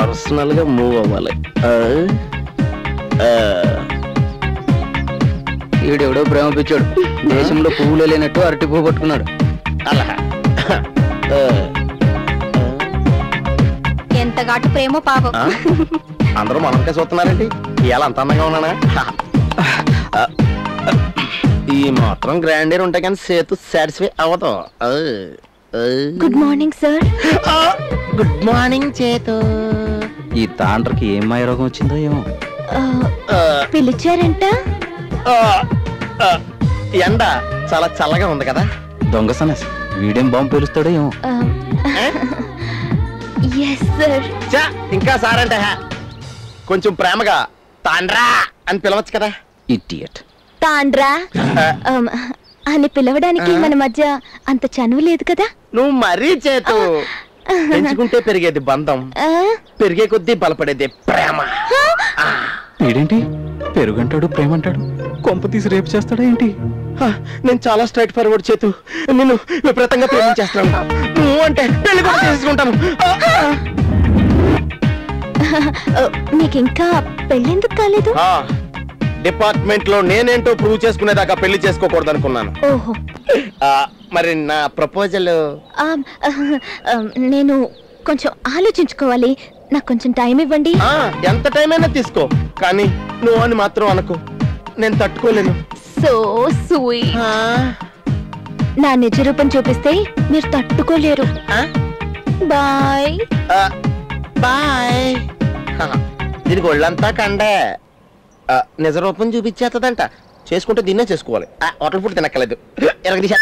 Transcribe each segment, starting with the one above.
Personal గా move అవ్వాలి ఆ, ఆ, ఈడెవడో ప్రేమ పిచ్చాడు దేశంలో పువ్వులు లేనట్టు అరటి పువ్వు పట్టుకున్నాడు అలా ఆ, ఎంత ఘాటు ప్రేమో పాపం ఆ? అందరూ మనకే చూస్తున్నారండి ఇవాళ అంత అందంగా ఉన్నానా ఆ, ఈ మాత్రం గ్రాండీర్ ఉంటాయి కానీ సేతు సాటిస్ఫై అవ్వదు ఆ, ఆ. గుడ్ మార్నింగ్ సార్ ఆ, గుడ్ మార్నింగ్ చేతు ఈ తాండ్రకి ఏం మాయ రోగం వచ్చిందో ఏమో ఆ, పిలిచారంట ఆ, ఆ, ఎండ చాలా చల్లగా ఉంది కదా దొంగ సనస్ వీడేం బాంబు పేలుస్తాడో ఏమో ఎస్ సార్ చా ఇంకా సారంటే హా. కొంచెం ప్రేమగా తాండ్రా అని పిలవచ్చు కదా ఇటియట్ తాండ్రా Um, అని పిలవడానికి మన మధ్య అంత చనువు లేదు కదా నువ్వు మరీ చేతు పెంచుకుంటే పెరిగేది బంధం ఆ? పెరిగే కొద్దీ బలపడేది ప్రేమ వీడేంటి పెరుగంటాడు ప్రేమంటాడు కొంప తీసి రేపు చేస్తాడా ఏంటి ఆ, నేను చాలా స్ట్రైట్ ఫార్వర్డ్ చేతు నిన్ను విపరీతంగా ప్రేమించేస్తాను నువ్వు అంటే పెళ్లి కూడా చేసుకుంటాను ఆ, ఆ. Uh, మీకు ఇంకా పెళ్ళెందుకు కాలేదు ఆ, డిపార్ట్మెంట్ లో నేనేంటో ప్రూవ్ చేసుకునేదాకా పెళ్లి చేసుకోకూడదు అనుకున్నాను ఓహో మరి నా ప్రపోజల్ Um, um, నేను కొంచెం ఆలోచించుకోవాలి నాకు కొంచెం టైం ఇవ్వండి ఎంత టైం అయినా తీసుకో కానీ నువ్వు అని మాత్రం అనుకో నేను తట్టుకోలేను సో స్వీట్ ఆ, నా నిజ రూపం చూపిస్తే మీరు తట్టుకోలేరు ఆ, బాయ్ ఆ, బాయ్ హ, దీనికి ఒళ్ళంతా కండే ఆ, నిజ రూపం చూపించేస్తుందంట చేసుకుంటే దీన్నే చేసుకోవాలి ఆ, హోటల్ ఫుడ్ తినక్కలేదు ఎరగ తీసా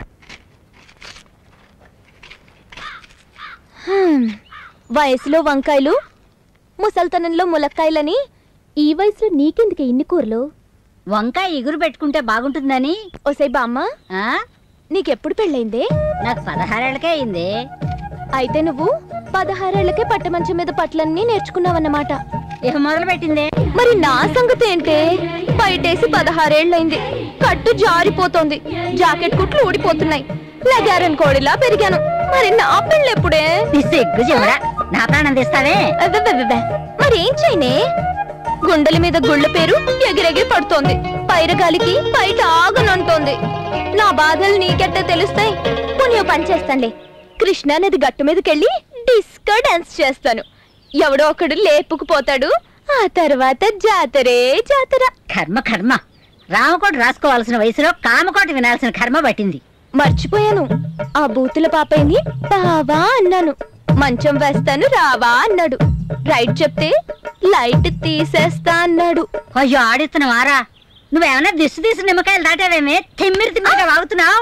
వయసులో వంకాయలు ముసల్తనంలో ములక్కాయలని ఈ వయసులో నీకెందుకు ఇన్ని కూరలు వంకాయ ఎగురు పెట్టుకుంటే బాగుంటుందని ఓసై బామ్మ ఆ నీకెప్పుడు పెళ్ళైందే నాకు పదహారేళ్ళకే అయింది అయితే నువ్వు పదహారేళ్లకే పట్టమంచం మీద పట్లన్నీ నేర్చుకున్నావన్నమాట ఇక మొదలు పెట్టిందే మరి నా సంగతి ఏంటే బయటేసి పదహారేళ్లైంది కట్టు జారిపోతోంది జాకెట్ కుట్లు ఊడిపోతున్నాయి లగారన్ కోడిలా పెరిగాను మరి నా పెళ్ళెప్పుడే నీ సిగ్గు చెవుడా నా ప్రాణం తీస్తావే అబ్బబ్బబ్బబ్బ. మరేం చేయనే గుండెల మీద గుళ్ళ పేరు ఎగిరెగిరి పడుతోంది పైరగాలికి బయట ఆగనంటోంది నా బాధలు నీకెట్ట తెలుస్తాయి పుణ్య పని చేస్తానులే కృష్ణా నది గట్టు మీదకెళ్ళి డిస్కో డాన్స్ చేస్తాను ఎవడో ఒకడు లేపుకుపోతాడు ఆ తర్వాత జాతరే జాతర కర్మ కర్మ రామకోట రాసుకోవాల్సిన వయసులో కామకోట వినాల్సిన కర్మ పట్టింది మర్చిపోయాను ఆ బూతుల పాపయ్యని బావా అన్నాను మంచం వేస్తాను రావా అన్నాడు రైట్ చెప్తే లైట్ తీసేస్తా అన్నాడు అయ్యో ఆడిస్తున్నావారా నువ్వేమన్నా దిష్టి తీసి నిమ్మకాయలు దాటావేమే తిమ్మిరి తిమ్మిరిగా వాగుతున్నావు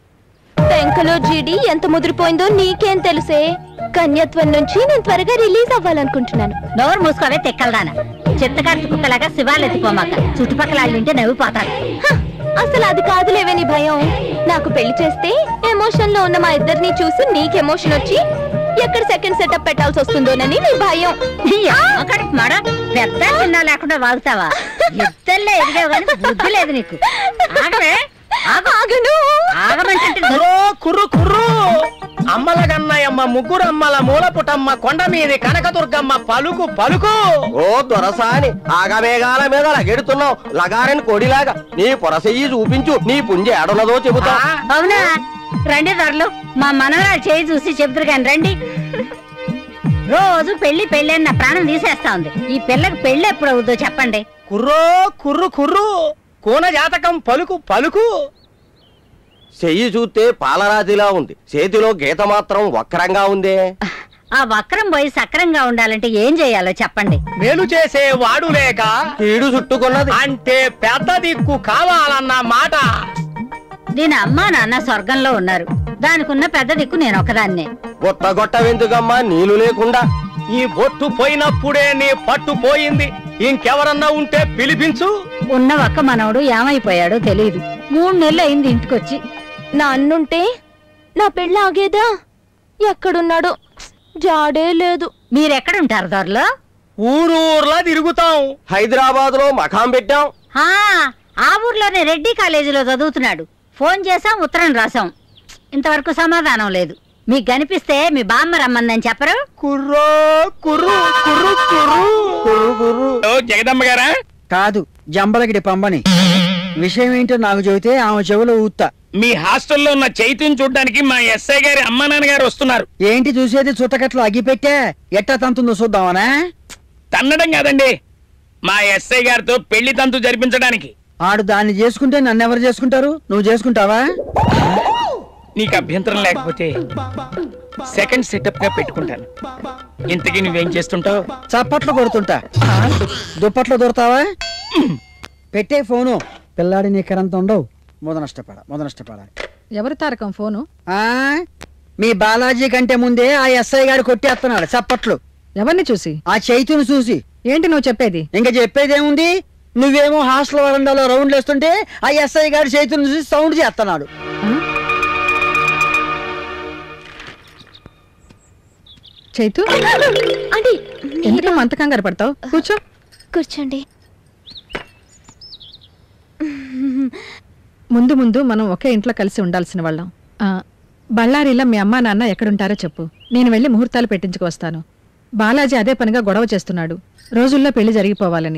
టెంకలో జీడి ఎంత ముదిరిపోయిందో నీకేం తెలుసే కన్యత్వం నుంచి నేను త్వరగా రిలీజ్ అవ్వాలనుకుంటున్నాను నోరు మూసుకోవే తెక్కలదాన చిత్తకార్తి కుక్కలాగా శివాలు ఎత్తుకోమాక చుట్టుపక్కల వాళ్ళు వింటే నవ్వుపోతారు హ, అసలు అది కాదులేవే నీ భయం నాకు పెళ్లి చేస్తే ఎమోషన్ లో ఉన్న మా ఇద్దరిని చూసి నీకు ఎమోషన్ వచ్చి ఎక్కడ సెకండ్ సెటప్ పెట్టాల్సి వస్తుందోనని నీ భయం అక్కడికి మడ పెద్ద చిన్న లేకుండా వాగుతావా ఇద్దరులో ఎదిగావు కానీ బుద్ధి లేదు నీకు ఆగవే ఆగు. ఆగను ఆగమంటే హలో కుర్రు కుర్రు అమ్మల గన్నయమ్మ ముగ్గురు అమ్మల మూలపుటమ్మ కొండ మీది కనకదుర్గమ్మ పలుకు పలుకు ఓ దొరసాని ఆగమేఘాల మీద లగెడుతున్నావు లగారని కొడిలాగా నీ పొరసెయ్యి చూపించు నీ పుంజ ఏడున్నదో చెబుతా అవునా రండి ధరలు మా మనవరాలు చేయి చూసి చెబుతురు కానీ రండి రోజు పెళ్లి పెళ్లి అని నా ప్రాణం తీసేస్తా ఉంది ఈ పిల్లకి పెళ్లి ఎప్పుడు అవుద్దో చెప్పండి కుర్రో కుర్రు కుర్రు కూన జాతకం పలుకు పలుకు చెయ్యి చూస్తే పాలరాతిలా ఉంది చేతిలో గీత మాత్రం వక్రంగా ఉందే ఆ వక్రం పోయి సక్రంగా ఉండాలంటే ఏం చేయాలో చెప్పండి మేలు చేసే వాడు లేక కీడు చుట్టుకున్నది అంటే పెద్ద దిక్కు కావాలన్న మాట దీని అమ్మా నాన్న స్వర్గంలో ఉన్నారు దానికున్న పెద్ద దిక్కు నేను ఒకదాన్నే గొట్ట గొట్ట వెందుకమ్మా నీళ్లు లేకుండా ఈ బొట్టు పోయినప్పుడే నీ పట్టు పోయింది ఇంకెవరన్నా ఉంటే పిలిపించు ఉన్న ఒక్క మనవడు ఏమైపోయాడో తెలియదు మూడు నెలలు అయింది ఇంటికొచ్చి నా అన్నుంటే నా పెళ్ళి ఆగేదా ఎక్కడున్నాడో జాడే లేదు మీరెక్కడుంటారు దొరలో ఊరు ఊర్లా తిరుగుతాం హైదరాబాద్ లో మకాం పెట్టాం ఆ ఆ ఊర్లోనే రెడ్డి కాలేజీలో చదువుతున్నాడు ఫోన్ చేసాం ఉత్తరం రాసాం ఇంతవరకు సమాధానం లేదు మీకు కనిపిస్తే మీ బామ్మ రమ్మందని చెప్పరు కుర్రో కుర్రు కుర్రు కుర్రు కుర్రు కుర్రు ఓ జగదమ్మ గారా కాదు జంబలగిడి పంబని విషయం ఏంటో నాకు చెబితే ఆమె చెవులో ఊత్తా మీ హాస్టల్లో ఉన్న చైతన్యం చూడడానికి మా ఎస్ఐ గారి అమ్మా నాన్నగారు వస్తున్నారు ఏంటి చూసేది చుట్టకట్లు అగ్గిపెట్టే ఎట్టా తంతుందో చూద్దామనా తన్నడం కాదండి మా ఎస్ఐ గారితో పెళ్లి తంతు జరిపించడానికి ఆడు దాన్ని చేసుకుంటే నన్ను ఎవరు చేసుకుంటారు నువ్వు చేసుకుంటావా నీకు అభ్యంతరం లేకపోతే సెకండ్ సెటప్ గా పెట్టుకుంటాను ఇంతకీ నువ్వేం చేస్తుంటావు చప్పట్లు కొడుతుంటా దుప్పట్లు దొరుకుతావా పెట్టే ఫోను పిల్లాడి నీ కరంత ఉండవు ముద నష్టపడ ముద నష్టపడ ఎవరు తారకం ఫోను ఆ మీ బాలాజీ కంటే ముందే ఆ ఎస్ఐ గారు కొట్టేస్తున్నాడు చప్పట్లు ఎవరిని చూసి ఆ చైతును చూసి ఏంటి నువ్వు చెప్పేది ఇంకా చెప్పేదేముంది నువ్వేమో హాస్టల్ వరండాలో రౌండ్లు వేస్తుంటే ఆ ఎస్ఐ గారు చైతును చూసి సౌండ్ చేస్తున్నాడు చైతు ఆంటీ ఎందుకు అంత కంగారు పడతావు కూర్చో కూర్చోండి ముందు ముందు మనం ఒకే ఇంట్లో కలిసి ఉండాల్సిన వాళ్ళం ఆ, బళ్ళారిలో మీ అమ్మా నాన్న ఎక్కడుంటారో చెప్పు నేను వెళ్ళి ముహూర్తాలు పెట్టించుకు వస్తాను బాలాజీ అదే పనిగా గొడవ చేస్తున్నాడు రోజుల్లో పెళ్లి జరిగిపోవాలని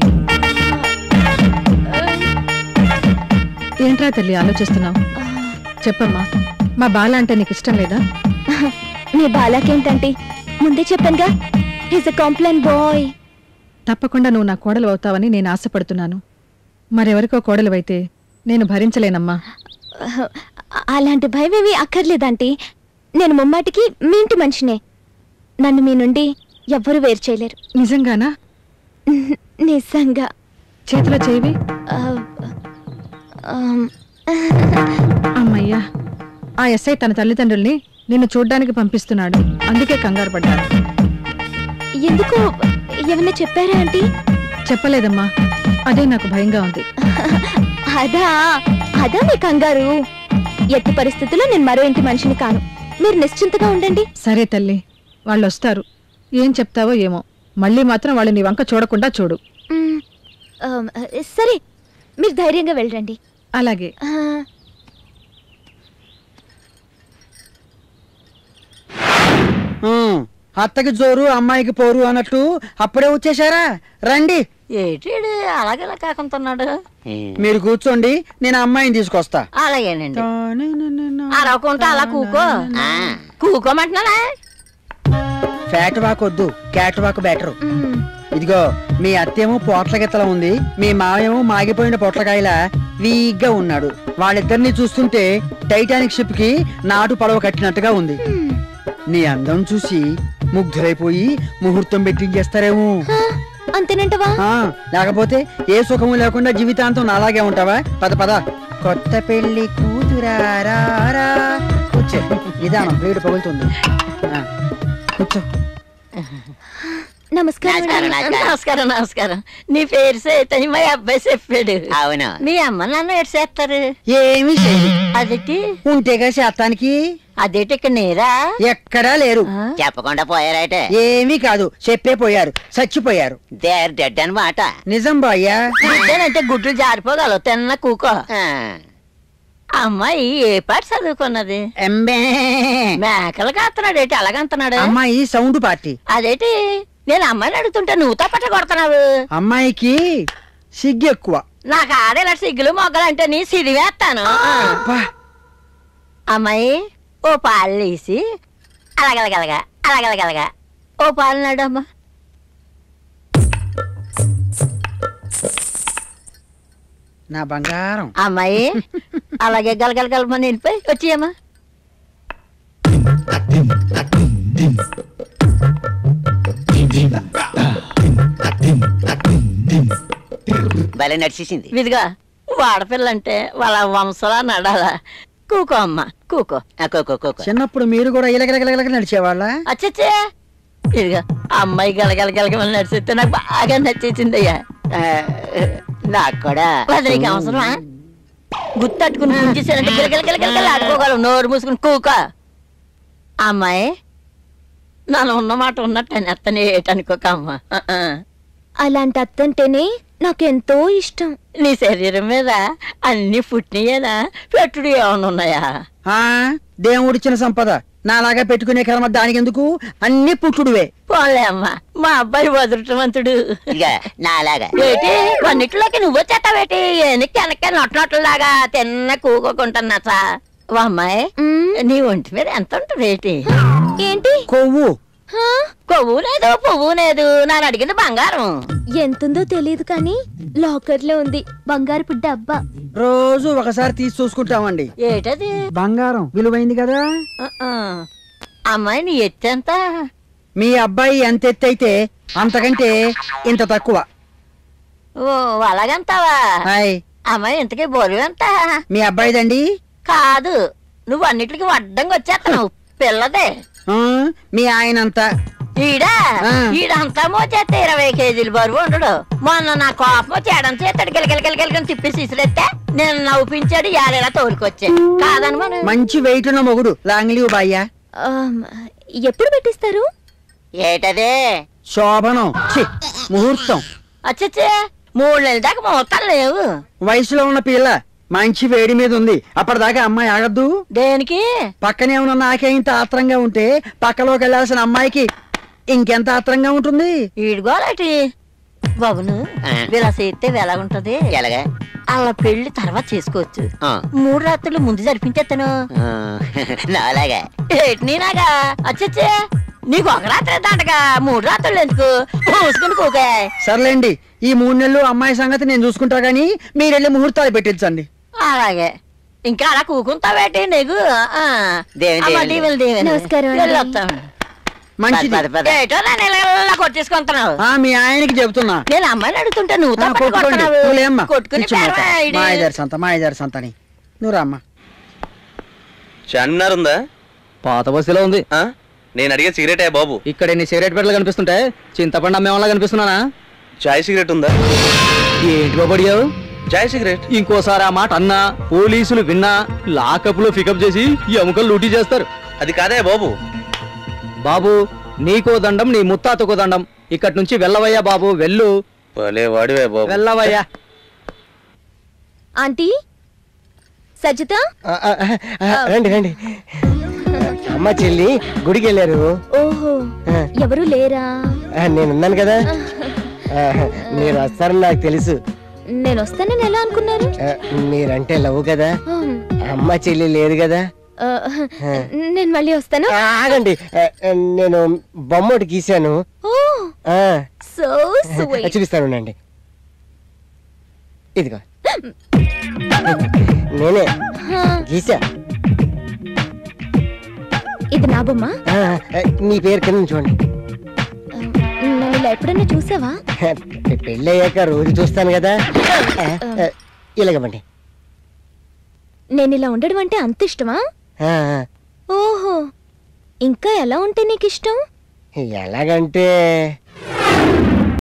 ఏంట్రా తల్లి ఆలోచిస్తున్నావు చెప్పమ్మా మా బాల అంటే నీకు ఇష్టం లేదా మీ బాలాకేంటంటే ముందే చెప్పానుగా హిస్ అ కాంప్లైన్ బాయ్ తప్పకుండా నువ్వు నా కోడలు అవుతావని నేను ఆశపడుతున్నాను మరెవరికో కోడలువైతే నేను భరించలేనమ్మా అలాంటి భయం ఏమీ అక్కర్లేదంటీ నేను ముమ్మాటికి మీ ఇంటి మనిషినే నన్ను మీ నుండి ఎవ్వరూ వేరు చేయలేరు నిజంగానా నిజంగా చేతిలో చేవి ఆ, ఆమ్, అమ్మయ్యా ఆ ఎస్ఐ తన తల్లిదండ్రుల్ని నిన్ను చూడ్డానికి పంపిస్తున్నాడు అందుకే కంగారు పడ్డాను ఎందుకు ఏమన్నా చెప్పారా ఆంటీ చెప్పలేదమ్మా అదే నాకు భయంగా ఉంది అదా అదా మీ కంగారు ఎట్టి పరిస్థితుల్లో నేను మరో ఇంటి మనిషిని కాను మీరు నిశ్చింతగా ఉండండి సరే తల్లి వాళ్ళు వస్తారు ఏం చెప్తావో ఏమో మళ్ళీ మాత్రం వాళ్ళు నీ వంక చూడకుండా చూడు మ్, ఆమ్, సరే మీరు ధైర్యంగా వెళ్ళండి అలాగే ఆ, ఉమ్, అత్తకి జోరు అమ్మాయికి పోరు అన్నట్టు అప్పుడే వచ్చేసారా రండి ఏటి అలాగేలా కాకుంటున్నాడు మీరు కూర్చోండి నేను ఆ అమ్మాయిని తీసుకొస్తా అలాగేనండి అరవకుంటా అలా కూకో కూకోమంటున్నానా ఫ్యాట్ వాక్ వద్దు క్యాట్ వాక్ బెటర్ మ్, ఇదిగో మీ అత్తేమో పోట్ల గిత్తల ఉంది మీ మావేమో మాగిపోయిన పొట్లకాయల వీగ్గా ఉన్నాడు వాళ్ళిద్దరిని చూస్తుంటే టైటానిక్ షిప్ కి నాటు పడవ కట్టినట్టుగా ఉంది మ్. నీ అందం చూసి ముగ్ధులైపోయి ముహూర్తం పెట్టించేస్తారేమో ఆ, అంతేనంటవా ఆ, లేకపోతే ఏ సుఖము లేకుండా జీవితాంతం అలాగే ఉంటావా పద పద కొత్త పెళ్లి కూతురారా కూర్చో నిదానం వేడి పగులుతుంది ఆ, కూర్చో నమస్కారం అండి. నమస్కారం నమస్కారం నీ పేరు సేతని మా అబ్బాయి చెప్పాడు అవును మీ అమ్మ నాన్న ఎటు చేస్తారు ఏమీ చేయదు అదేటి ఉంటేగా శాతానికి అదేటి ఇక్కడ నేరా ఎక్కడా లేరు చెప్పకుండా పోయారైతే ఏమీ కాదు చెప్పే పోయారు చచ్చిపోయారు దేర్ డెడ్ అనమాట నిజం బాయ్యా అంటే గుడ్లు జారిపోగలవు తిన్న కూకో ఆ, అమ్మాయి ఏ పాట చదువుకున్నది ఎంబే మేకలు కాస్తున్నాడు ఏంటి అలాగంటున్నాడు అమ్మాయి సౌండ్ పార్టీ అదేటి నేను అమ్మాయిని అడుగుతుంటే నువ్వు తప్పట కొడుతున్నావు అమ్మాయికి సిగ్గు ఎక్కువ నాకు ఆడేలా సిగ్గులు మొగ్గలు అంటే నీ సిరివేస్తాను అబ్బా, అమ్మాయి ఓ పాలు వేసి అలాగలగలగా అలాగలగలగా ఓ పాలు నాడు అమ్మా నా బంగారం అమ్మాయి అలాగే గలగలగలమని వెళ్ళిపోయి వచ్చేయమ్మా భలే నడిచేసింది ఇదిగా వాడపిల్లంటే వాళ్ళ వంశలా నడాలా కూకో అమ్మ కూకో ఆ, కో, కో, కో, కో. చిన్నప్పుడు మీరు కూడా ఇలగలగలగలగ నడిచేవాళ్ళ అచ్చచ్చే ఇదిగా అమ్మాయి గలగల గలగమని నడిచితే నాకు బాగా నచ్చేసింది అయ్యా ఆ, నాకు కూడా వదిలేకి అవసరమా గుర్తట్టుకుని గుంజేసానంటే గిలగిల గిలగిల ఆడుకోగలవు నోరు మూసుకుని కూక అమ్మాయి నన్ను ఉన్నమాట ఉన్నట్టు అని అత్తనే ఏటనుకోక అమ్మ ఆ, ఆ. అలాంటి అత్తంటేనే నాకెంతో ఇష్టం నీ శరీరం మీద అన్ని పుట్టినయేనా పెట్టుడు ఏమైనా ఉన్నాయా ఆ దేవుడిచ్చిన సంపద నాలాగా పెట్టుకునే కర్మ దానికి ఎందుకు అన్ని పుట్టుడువే పోలే అమ్మా మా అబ్బాయి వదృష్టవంతుడు ఇక నాలాగా ఏటి కొన్నిట్లోకి నువ్వు వచ్చేస్తావేటి ఎనక్కి వెనక్కి నొట్లొట్టలాగా తిన్న కూకోకుంటున్నా సా ఓ అమ్మాయి మ్మ్. నీ ఒంటి మీద ఎంత ఉంటుంది ఏంటి ఏంటి కొవ్వు హా? కొవ్వు లేదు పువ్వు లేదు నాన్న అడిగింది బంగారం ఎంతుందో తెలియదు కానీ లాకర్ లో ఉంది బంగారు డబ్బా రోజు ఒకసారి తీసి చూసుకుంటామండి ఏటది బంగారం విలువైంది కదా ఆ, ఆ. అమ్మాయి నీ ఎత్తెంత మీ అబ్బాయి ఎంత ఎత్తు అయితే అంతకంటే ఇంత తక్కువ ఓ అలాగంతావా హాయ్ అమ్మాయి ఇంతకీ బరువు ఎంత మీ అబ్బాయిదండి కాదు నువ్వు అన్నిటికీ వడ్డంగా వచ్చేస్తున్నావు పిల్లదే ఆ, మీ ఆయన అంత ఈడా ఆ. ఈడంతా మోచేస్తే ఇరవై కేజీలు బరువు ఉండడు మొన్న నా కోపం చేయడం చేస్తాడు గిలగిలగిలగిలగని తిప్పి సిసిరెత్తే నేను నవ్వుపించాడు యాడేలా తోలుకొచ్చే కాదని మనం మంచి వెయిట్ ఉన్న మొగుడు లాంగ్ లీవ్ బాయ్యా ఆమ్, ఎప్పుడు పెట్టిస్తారు ఏటదే శోభనం ఛీ, ముహూర్తం అచ్చచ్చే మూడు నెలల దాకా ముహూర్తాలు లేవు వయసులో ఉన్న పిల్ల మంచి వేడి మీద ఉంది అప్పటిదాకా అమ్మాయి ఆగద్దు దేనికి పక్కనే ఉన్న నాకే ఇంత ఆత్రంగా ఉంటే పక్కలోకి వెళ్ళాల్సిన అమ్మాయికి ఇంకెంత ఆత్రంగా ఉంటుంది ఈడుగోలేటి బాబును ఆ. ఇలా చేస్తే ఎలా ఉంటది ఎలాగా అలా పెళ్లి తర్వాత చేసుకోవచ్చు ఆ. మూడు రాత్రులు ముందు జరిపించేస్తాను ఆ, నాలాగా ఏటి నీనాగా అచ్చచ్చే నీకు ఒక రాత్రి దండగా మూడు రాత్రులు ఎందుకు మూసుకుని కూకే సర్లేండి ఈ మూడు నెలలు అమ్మాయి సంగతి నేను చూసుకుంటా గానీ మీరెళ్ళి ముహూర్తాలు పెట్టించండి అలాగే ఇంకా అలా కూకుంటావేటి నీకు ఆ. దేవి, అమ్మ, దేవి. దీవెలు, దీవెలు. నమస్కారం అండి. వెళ్ళొస్తాం. మంచిది పద, పద, పద. ఏటో నన్ను ఇలా ఇలా కొట్టేసుకుంటున్నావు ఆ మీ ఆయనకి చెబుతున్నా నేను అమ్మాయిని అడుగుతుంటే నువ్వు ఆ, తప్పని కొట్టుకోండి కొడుతున్నావు. నువ్వులేమ్మా కొట్టుకుని పేరవా, ఇడి. మా ఇద్దరు సంత మా ఇద్దరు సంత అని నువ్వు రామ్మా చార్మినార్ ఉందా పాత బస్సులో ఉంది ఆ? నేను అడిగే సిగరెటే బాబు ఇక్కడ ఎన్ని సిగరెట్ పెట్టలు కనిపిస్తుంటే చింతపండు అమ్మే వాళ్ళ కనిపిస్తున్నానా చాయ్ సిగరెట్ ఉందా ఏంటి బాబు అడిగావు చాయ్ సిగరెట్ ఇంకోసారి ఆ మాట అన్నా పోలీసులు విన్నా లాకప్ లో పికప్ చేసి ఎముకలు లూటీ చేస్తారు అది కాదే బాబు బాబు నీకో దండం నీ ముత్తాతకో దండం ఇక్కడి నుంచి వెళ్ళవయ్యా బాబు వెళ్ళు భలే వాడివే బాబు వెళ్ళవయ్యా ఆంటీ సజ్జిత రండి రండి అమ్మ చెల్లి గుడికి వెళ్ళారు ఓహో ఆ. ఎవరు లేరా ఆ, నేనున్నాను కదా ఆ, మీరు వస్తారని నాకు తెలుసు నేను వస్తానని ఎలా అనుకున్నారు ఆ, మీరంటే లవ్ కదా ఆమ్, అమ్మ చెల్లి లేదు కదా ఆ, నేను మళ్ళీ వస్తాను ఆ, ఆగండి ఆ, నేను బొమ్మ ఒకటి గీశాను ఓ ఆ, సో స్వీట్ చూపిస్తాను ఉండండి ఇదిగో నేనే గీసా ఇది నా బొమ్మ ఆ, ఆ, మీ పేరు కింద చూడండి ఆ, నన్ను ఇలా ఎప్పుడన్నా చూసావా పెళ్ళయ్యాక రోజు చూస్తాను కదా ఆ, ఆ, ఇలాగమండి నేను ఇలా ఉండడం అంటే అంత ఇష్టమా ఆ, ఆ. ఓహో ఇంకా ఎలా ఉంటే నీకు ఇష్టం ఎలాగంటే